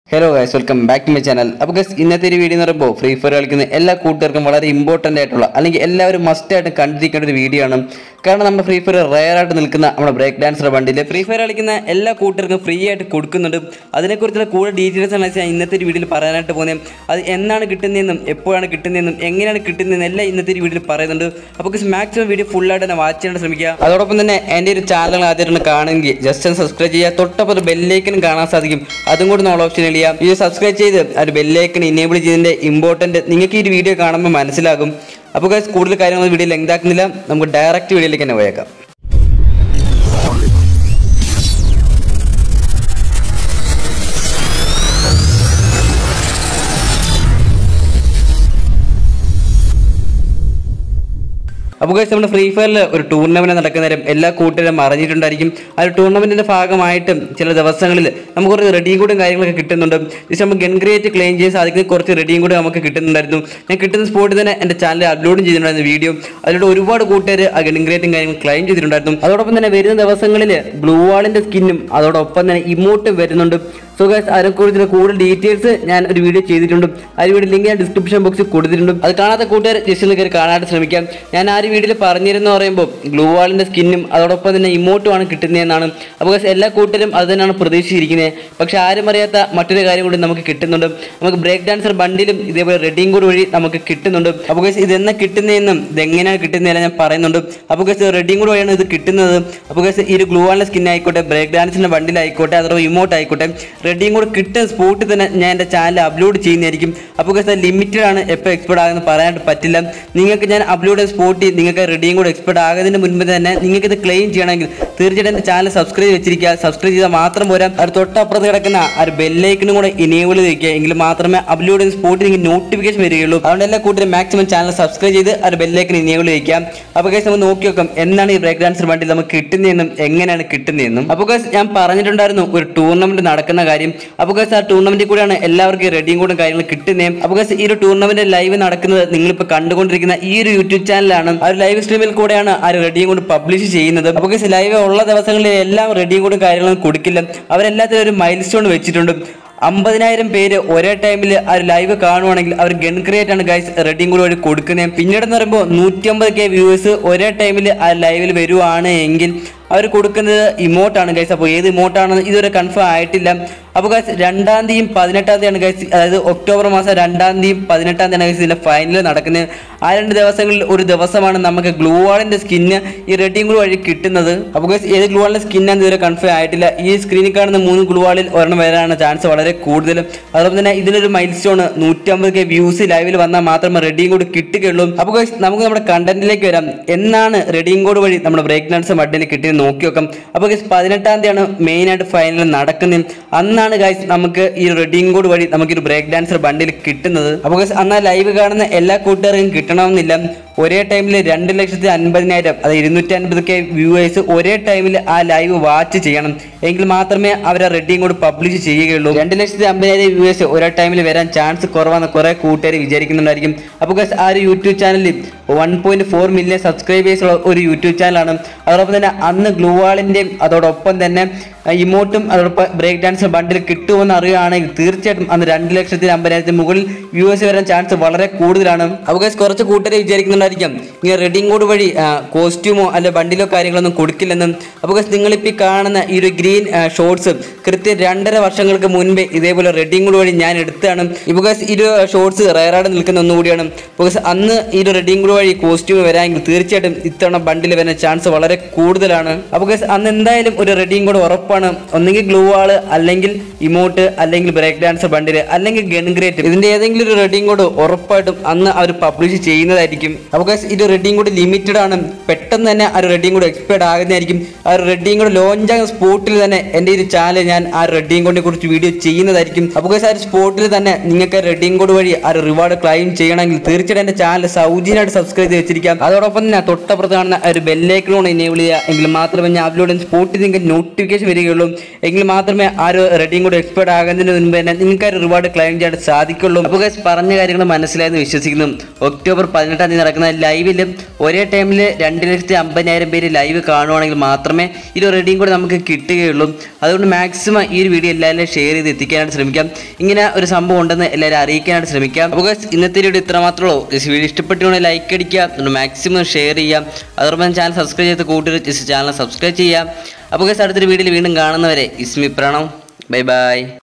hello guys welcome back to my channel അപ്പോൾ guys ഇന്നത്തെ ഒരു വീഡിയോ എന്ന് പറയുമ്പോൾ ഫ്രീ ഫയർ കളിക്കുന്ന എല്ലാ കൂട്ടുകാർക്കും വളരെ ഇമ്പോർട്ടൻ്റ് ആയിട്ടുള്ള അല്ലെങ്കിൽ എല്ലാവരും മസ്റ്റ് ആയിട്ട് കണ്ടിരിക്കേണ്ട ഒരു വീഡിയോ ആണ് കാരണം നമ്മുടെ ഫ്രീ ഫയർ റയർ ആയിട്ട് നിൽക്കുന്ന നമ്മുടെ break dancer bundle free fire കളിക്കുന്ന എല്ലാ കൂട്ടുകാർക്കും ഫ്രീ ആയിട്ട് കൊടുക്കുന്നുണ്ട് അതിനെക്കുറിച്ചുള്ള കൂടുതൽ ഡീറ്റെയിൽസ് ആണ് ഞാൻ ഇന്നത്തെ ഒരു വീഡിയോയിൽ പറയാനായിട്ട് പോകുന്നത് അത് എന്നാണ് കിട്ടുന്നതെന്നും എപ്പോഴാണ് കിട്ടുന്നതെന്നും എങ്ങനെയാണ് കിട്ടുന്നതെന്നും എല്ലാം ഇന്നത്തെ ഒരു വീഡിയോയിൽ പറയുന്നുണ്ട് അപ്പോൾ ഗൈസ് മാക്സിമം വീഡിയോ ഫുള്ളായിട്ട് തന്നെ വാച്ച് ചെയ്യാൻ ശ്രമിക്കുക അതോടൊപ്പം തന്നെ എൻ്റെ ഒരു ചാനൽ ആദ്യമായിട്ടാണ് കാണുമെങ്കിൽ ജസ്റ്റ് ഒന്ന് സബ്സ്ക്രൈബ് ചെയ്യുക തൊട്ടപ്പോൾ ഒരു ബെല്ലേക്കനും കാണാൻ സാധിക്കും അതും കൂടി നമ്മൾ ഓപ്ഷൻ ചെയ്യാം ഇത് സബ്സ്ക്രൈബ് ചെയ്ത് ആ ഒരു ബെല്ലേക്കൻ ഇനേബിൾ ചെയ്തതിൻ്റെ ഇമ്പോർട്ടൻറ്റ് നിങ്ങൾക്ക് ഈ ഒരു വീഡിയോ കാണുമ്പോൾ മനസ്സിലാകും അപ്പോൾ guys കൂടുതൽ കാര്യങ്ങൾ വീഡിയോ ലെങ്ത് ആക്കുന്നില്ല നമുക്ക് ഡയറക്റ്റ് വീഡിയോയിലേക്ക് തന്നെ പോയേക്കാം അപ്പോൾ guys നമ്മുടെ ഫ്രീ ഫയറിൽ ഒരു ടൂർണമെന്റ് നടക്കുന്ന നേരം എല്ലാ കൂട്ടുകാരും അറിഞ്ഞിട്ടുണ്ടായിരിക്കും ആ ഒരു ടൂർണമെന്റിന്റെ ഭാഗമായിട്ട് ചില ദിവസങ്ങളിൽ നമുക്ക് കുറച്ച് റെഡിയും കൂടെ കാര്യങ്ങളൊക്കെ കിട്ടുന്നുണ്ട് ജസ്റ്റ് നമുക്ക് ഗൺഗ്രേറ്റ് ക്ലെയിം ചെയ്യാൻ സാധിക്കുന്ന കുറച്ച് റെഡിയും കൂടെ നമുക്ക് കിട്ടുന്നുണ്ടായിരുന്നു ഞാൻ കിട്ടുന്ന സ്പോട്ടിൽ തന്നെ എൻ്റെ ചാനൽ അപ്ലോഡും ചെയ്തിട്ടുണ്ടായിരുന്നു വീഡിയോ അതിലൂടെ ഒരുപാട് കൂട്ടുകാർ ആ ഗൺഗ്രേറ്റും കാര്യങ്ങളും ക്ലെയിം ചെയ്തിട്ടുണ്ടായിരുന്നു അതോടൊപ്പം തന്നെ വരുന്ന ദിവസങ്ങളിൽ ബ്ലൂ വാളിന്റെ സ്കിന്നും അതോടൊപ്പം തന്നെ ഇമോട്ടും വരുന്നുണ്ട് സോ ഗൈസ് അതിനെക്കുറിച്ചുള്ള കൂടുതൽ ഡീറ്റെയിൽസ് ഞാൻ ഒരു വീഡിയോ ചെയ്തിട്ടുണ്ട് ആ ഒരു വീഡിയോ ലിങ്ക് ഞാൻ ഡിസ്ക്രിപ്ഷൻ ബോക്സിൽ കൊടുത്തിട്ടുണ്ട് അത് കാണാത്ത കൂട്ടുകാർ ജസ്റ്റ് ഒന്ന് കയറി കാണാനായിട്ട് ശ്രമിക്കാം ഞാൻ ആ ഒരു വീഡിയോയിൽ പറഞ്ഞിരുന്നു പറയുമ്പോൾ ഗ്ലൂ വാളിൻ്റെ സ്കിന്നും അതോടൊപ്പം തന്നെ ഇമോട്ടുമാണ് കിട്ടുന്നതെന്നാണ് അപ്പോൾ ഗൈസ് എല്ലാ കൂട്ടരും അത് തന്നെയാണ് പ്രതീക്ഷിച്ചിരിക്കുന്നത് പക്ഷേ ആരും അറിയാത്ത മറ്റൊരു കാര്യം കൂടി നമുക്ക് കിട്ടുന്നുണ്ട് നമുക്ക് ബ്രേക്ക് ഡാൻസർ ബണ്ടിലും ഇതേപോലെ റെഡിയും കൂടി വഴി നമുക്ക് കിട്ടുന്നുണ്ട് അപ്പോൾ ഗൈസ് ഇതെന്നാ കിട്ടുന്നതെന്നും ഇതെങ്ങനെയാണ് കിട്ടുന്നതെല്ലാം ഞാൻ പറയുന്നുണ്ട് അപ്പോൾ ഗൈസ് റെഡിയും കൂടി വഴിയാണ് ഇത് കിട്ടുന്നത് അപ്പോൾ ഗൈസ് ഈ ഒരു ഗ്ലൂ വാളിൻ്റെ സ്കിൻ ആയിക്കോട്ടെ ബ്രേക്ക് ഡാൻസിൻ്റെ ബണ്ടിലായിക്കോട്ടെ അഥവാ ഇമോട്ട് ആയിക്കോട്ടെ റെഡിയും കൂടെ കിട്ടുന്ന സ്പോട്ടിൽ തന്നെ ഞാൻ എൻ്റെ ചാനൽ അപ്ലോഡ് ചെയ്യുന്നതായിരിക്കും അപ്പോൾ ഗൈസ് ലിമിറ്റഡ് ആണ് എപ്പോൾ എക്സ്പെർട്ട് ആകുന്നത് പറയാനായിട്ട് പറ്റില്ല നിങ്ങൾക്ക് ഞാൻ അപ്ലോഡ് ചെയ്ത സ്പോട്ടിൽ നിങ്ങൾക്ക് റെഡിയും കൂടെ എക്സ്പെർട്ട് ആകുന്നതിന് മുൻപ് തന്നെ നിങ്ങൾക്ക് ഇത് ക്ലെയിം ചെയ്യണമെങ്കിൽ തീർച്ചയായിട്ടും എൻ്റെ ചാനൽ സബ്സ്ക്രൈബ് വെച്ചിരിക്കുക സബ്സ്ക്രൈബ് ചെയ്താൽ മാത്രം പോരാ അത് തൊട്ടപ്പുറത്ത് കിടക്കുന്ന ആ ഒരു ബെല്ലൈക്കനും കൂടെ ഇനേബിൾ ചെയ്തിരിക്കുക എങ്കിൽ മാത്രമേ അപ്ലോഡ് ചെയ്യുന്ന സ്പോട്ടിൽ നിങ്ങൾക്ക് നോട്ടിഫിക്കേഷൻ വരികയുള്ളൂ അതുകൊണ്ട് എല്ലാ കൂട്ടരും മാക്സിമം ചാനൽ സബ്സ്ക്രൈബ് ചെയ്ത് ആ ഒരു ബെല്ലൈക്കൻ ഇനേബിൾ ചെയ്യിക്കാം അപ്പോൾ ഗൈസ് നമുക്ക് നോക്കി നോക്കാം എന്താണ് ഈ ബ്രേക്ക് ഡാൻസർ വണ്ടി നമുക്ക് കിട്ടുന്നതെന്നും എങ്ങനെയാണ് കിട്ടുന്നതെന്നും അപ്പോൾ ഗൈസ് ഞാൻ പറഞ്ഞിട്ടുണ്ടായിരുന്നു ഒരു ടൂർണമെന്റ് നടക്കുന്ന കാര്യം അപ്പോൾ ഗൈസ് ആ ടൂർണമെന്റിൽ കൂടെയാണ് എല്ലാവർക്കും റെഡിയും കൂടെ കാര്യങ്ങൾ കിട്ടുന്നത് അപ്പോൾ ഗൈസ് ഈ ഒരു ടൂർണമെന്റ് ലൈവ് നടക്കുന്നത് നിങ്ങളിപ്പോൾ കണ്ടുകൊണ്ടിരിക്കുന്ന ഈ ഒരു യൂട്യൂബ് ചാനലാണ് ആ ഒരു ലൈവ് സ്ട്രീമിൽ കൂടെയാണ് ആ ഒരു റെഡിയും കൂടെ പബ്ലിഷ് ചെയ്യുന്നത് അപ്പോൾ ഗൈസ് ലൈവ് ഉള്ള ദിവസങ്ങളിൽ എല്ലാം റെഡിയും കൂടെ കാര്യങ്ങളും കൊടുക്കില്ല അവരെല്ലാത്തിനും ഒരു മൈൽ സ്റ്റോൺ വെച്ചിട്ടുണ്ട് അമ്പതിനായിരം പേര് ഒരേ ടൈമിൽ ആ ഒരു ലൈവ് കാണുവാണെങ്കിൽ അവർ ഗൺ ക്രിയേറ്റ് ആണ് ഗൈസ് റെഡിയും കൂടി വഴി കൊടുക്കുന്നത് പിന്നീട് എന്ന് പറയുമ്പോൾ നൂറ്റമ്പത് കെ വ്യൂവേഴ്സ് ഒരേ ടൈമിൽ ആ ലൈവിൽ വരുവാണ് എങ്കിൽ അവർ കൊടുക്കുന്നത് ഇമോട്ടാണ് ഗൈസ് അപ്പോൾ ഏത് ഇമോട്ടാണെന്ന് ഇതുവരെ കൺഫേം ആയിട്ടില്ല അപ്പോൾ ഗൈസ് രണ്ടാം തീയതിയും പതിനെട്ടാം തീയതിയാണ് ഗൈസ് അതായത് ഒക്ടോബർ മാസം രണ്ടാം തീയതിയും പതിനെട്ടാം തീയതിയാണ് ഗൈസ് ഇതിൻ്റെ ഫൈനൽ നടക്കുന്നത് ആ രണ്ട് ദിവസങ്ങളിൽ ഒരു ദിവസമാണ് നമുക്ക് ഗ്ലൂ വാളിൻ്റെ സ്കിന്ന് ഈ റെഡിയും കൂടി വഴി കിട്ടുന്നത് അപ്പോൾ ഗൈസ് ഏത് ഗ്ലൂ വാളിൻ്റെ സ്കിന്നാന്ന് ഇതുവരെ കൺഫേം ആയിട്ടില്ല ഈ സ്ക്രീനിൽ കാണുന്ന മൂന്ന് ഗ്ലൂ വാളിൽ ഒരെണ്ണം വരാനാണ് ചാൻസ് വളരെ കൂടുതൽ അതോടൊപ്പം തന്നെ ഇതിനൊരു മൈൽ സ്റ്റോൺ നൂറ്റമ്പത് കെ വ്യൂസ് ലൈവിൽ വന്നാൽ മാത്രമേ റെഡിയും കൂടി കിട്ടുകയുള്ളൂ അപ്പോൾ ഗൈസ് നമുക്ക് നമ്മുടെ കണ്ടന്റിലേക്ക് വരാം എന്നാണ് റെഡിയും കോഡ് വഴി നമ്മുടെ ബ്രേക്ക് ഡാൻസ് മഡിൽ കിട്ടിയത് നോക്കി നോക്കാം അപ്പോൾ ഗൈസ് പതിനെട്ടാം തീയതിയാണ് മെയിനായിട്ട് ഫൈനൽ നടക്കുന്നത് അന്നാണ് ഗൈസ് നമുക്ക് ഈ റെഡിയും കോഡ് വഴി നമുക്ക് ഒരു ബ്രേക്ക് ഡാൻസർ ബണ്ടിൽ കിട്ടുന്നത് അപ്പോൾ ഗൈസ് അന്ന് ലൈവ് കാണുന്ന എല്ലാ കൂട്ടുകാർക്കും കിട്ടണമെന്നില്ല ഒരേ ടൈമിൽ രണ്ട് ലക്ഷത്തി അൻപതിനായിരം അത് ഇരുന്നൂറ്റി അൻപത് കെ വ്യൂവേഴ്സ് ഒരേ ടൈമിൽ ആ ലൈവ് വാച്ച് ചെയ്യണം എങ്കിൽ മാത്രമേ അവർ ആ റെഡിയും കൂടി പബ്ലിഷ് ചെയ്യുകയുള്ളൂ രണ്ട് ലക്ഷത്തി അമ്പതിനായിരം വ്യൂവേഴ്സ് ഒരേ ടൈമിൽ വരാൻ ചാൻസ് കുറവാന്ന് കുറേ കൂട്ടുകാർ വിചാരിക്കുന്നുണ്ടായിരിക്കും അപ്പോൾ ഗൈസ് ആ ഒരു യൂട്യൂബ് ചാനലിൽ one point four million subscribers ഉള്ള ഒരു യൂട്യൂബ് ചാനലാണ് അതോടൊപ്പം തന്നെ അന്ന് ഗ്ലൂവാളിൻ്റെയും അതോടൊപ്പം തന്നെ ഇമോട്ടും അതോടൊപ്പം ബ്രേക്ക് ഡാൻസ് ബണ്ടിൽ കിട്ടുമെന്ന് അറിയുകയാണെങ്കിൽ തീർച്ചയായിട്ടും അന്ന് രണ്ട് ലക്ഷത്തി അമ്പതിനായിരത്തിന് മുകളിൽ വ്യൂവേഴ്സ് വരാൻ ചാൻസ് വളരെ കൂടുതലാണ് അപ്പോൾ ഗൈസ് കുറച്ച് കൂട്ടരെ വിചാരിക്കുന്നുണ്ടായിരിക്കും ഇങ്ങനെ റെഡിങ് കോഡ് വഴി കോസ്റ്റ്യൂമോ അല്ലെ ബണ്ടിലോ കാര്യങ്ങളൊന്നും കൊടുക്കില്ലെന്നും അപ്പോൾ ഗൈസ് നിങ്ങളിപ്പോൾ ഈ കാണുന്ന ഈ ഒരു ഗ്രീൻ ഷോർട്സ് കൃത്യം രണ്ടര വർഷങ്ങൾക്ക് മുൻപേ ഇതേപോലെ റെഡിങ് കോഡ് വഴി ഞാൻ എടുത്തതാണ് ഇപ്പോൾ ഗൈസ് ഈ ഒരു ഷോർട്സ് റയറായിട്ട് നിൽക്കുന്ന ഒന്നുകൂടിയാണ് അപ്പോൾ ഗൈസ് അന്ന് ഈ ഒരു റെഡിങ് കോഡ് വഴി കോസ്റ്റ്യൂം വരാമെങ്കിൽ തീർച്ചയായിട്ടും ഇത്തവണ ബണ്ടിൽ വരാൻ ചാൻസ് വളരെ കൂടുതലാണ് അപ്പോൾ ഗൈസ് അന്ന് എന്തായാലും ഒരു റെഡിങ് കോഡ് ഉറപ്പാണ് ഒന്നെങ്കിൽ ഗ്ലൂ വാള് അല്ലെങ്കിൽ ഇമോട്ട് അല്ലെങ്കിൽ ബ്രേക്ക് ഡാൻസർ ബണ്ടില് അല്ലെങ്കിൽ ഗൺഗ്രേറ്റ് ഇതിന്റെ ഏതെങ്കിലും ഒരു റെഡിങ് കോഡ് ഉറപ്പായിട്ടും അന്ന് അവർ പബ്ലിഷ് ചെയ്യുന്നതായിരിക്കും അപ്പോൾ ഗൈസ് ഇത് റെഡിങ് കോഡ് ലിമിറ്റഡ് ആണ് പെട്ടെന്ന് തന്നെ ആ ഒരു റെഡിങ് കോഡ് എക്സ്പയർഡ് ആകുന്നതായിരിക്കും ആ ഒരു റെഡിങ് കോഡ് ലോഞ്ച് ആകുന്ന സ്പോട്ടിൽ തന്നെ എൻ്റെ ഒരു ചാനൽ ഞാൻ ആ റെഡിങ് കോഡിനെ കുറിച്ച് വീഡിയോ ചെയ്യുന്നതായിരിക്കും അപ്പോൾ ഗൈസ് ആ ഒരു സ്പോട്ടിൽ തന്നെ നിങ്ങൾക്ക് റെഡിങ് കോഡ് വഴി ആ ഒരു റിവാർഡ് ക്ലൈം ചെയ്യണമെങ്കിൽ തീർച്ചയായിട്ടും എൻ്റെ ചാനൽ സൗജന്യമായിട്ട് സബ്സ്ക്രൈബ് ചെയ്ത് വെച്ചിരിക്കാം അതോടൊപ്പം തന്നെ തൊട്ടപ്പുറത്ത് കാണുന്ന ആ ഒരു ബെല്ലേക്കണോൺ എനേബിൾ ചെയ്യുക എങ്കിൽ മാത്രമേ ഞാൻ അപ്ലോഡ് ചെയ്യുന്ന സ്പോട്ടിൽ നിങ്ങൾക്ക് നോട്ടിഫിക്കേഷൻ വരികയുള്ളൂ എങ്കിൽ മാത്രമേ ആ ഒരു റെഡിയും കൂടെ എക്സ്പേർട്ട് ആകുന്നതിന് മുൻപ് തന്നെ നിങ്ങൾക്ക് ആ ഒരു റിവാർഡ് ക്ലെയിം ചെയ്യാൻ സാധിക്കുള്ളൂ അപ്പോൾ ഗൈസ് പറഞ്ഞ കാര്യങ്ങൾ മനസ്സിലായെന്ന് വിശ്വസിക്കുന്നു ഒക്ടോബർ പതിനെട്ടാം തീയതി നടക്കുന്ന എന്നാൽ ലൈവിൽ ഒരേ ടൈമിൽ രണ്ട് ലക്ഷത്തി അമ്പതിനായിരം പേര് ലൈവ് കാണുവാണെങ്കിൽ മാത്രമേ ഈ ഒരു റെഡിയും കൂടെ നമുക്ക് കിട്ടുകയുള്ളൂ അതുകൊണ്ട് മാക്സിമം ഈ ഒരു വീഡിയോ എല്ലാവരും ഷെയർ ചെയ്ത് എത്തിക്കാനായിട്ട് ശ്രമിക്കാം ഇങ്ങനെ ഒരു സംഭവം ഉണ്ടെന്ന് എല്ലാവരും അറിയിക്കാനായിട്ട് ശ്രമിക്കാം അപ്പോൾ guys, ഇന്നത്തെ വീഡിയോ ഇത്ര മാത്രമേ ഉള്ളൂ ജസ്റ്റ് വീഡിയോ ഇഷ്ടപ്പെട്ടുകൊണ്ട് ലൈക്ക് അടിക്കുക മാക്സിമം ഷെയർ ചെയ്യാം അതോടൊപ്പം ചാനൽ സബ്സ്ക്രൈബ് ചെയ്ത് കൂട്ടി ജസ്റ്റ് ചാനൽ സബ്സ്ക്രൈബ് ചെയ്യാം അപ്പോൾ guys, അടുത്തൊരു വീഡിയോയിൽ വീണ്ടും കാണുന്നവരെ ഇസ്മി പ്രണവ് ബൈ ബൈ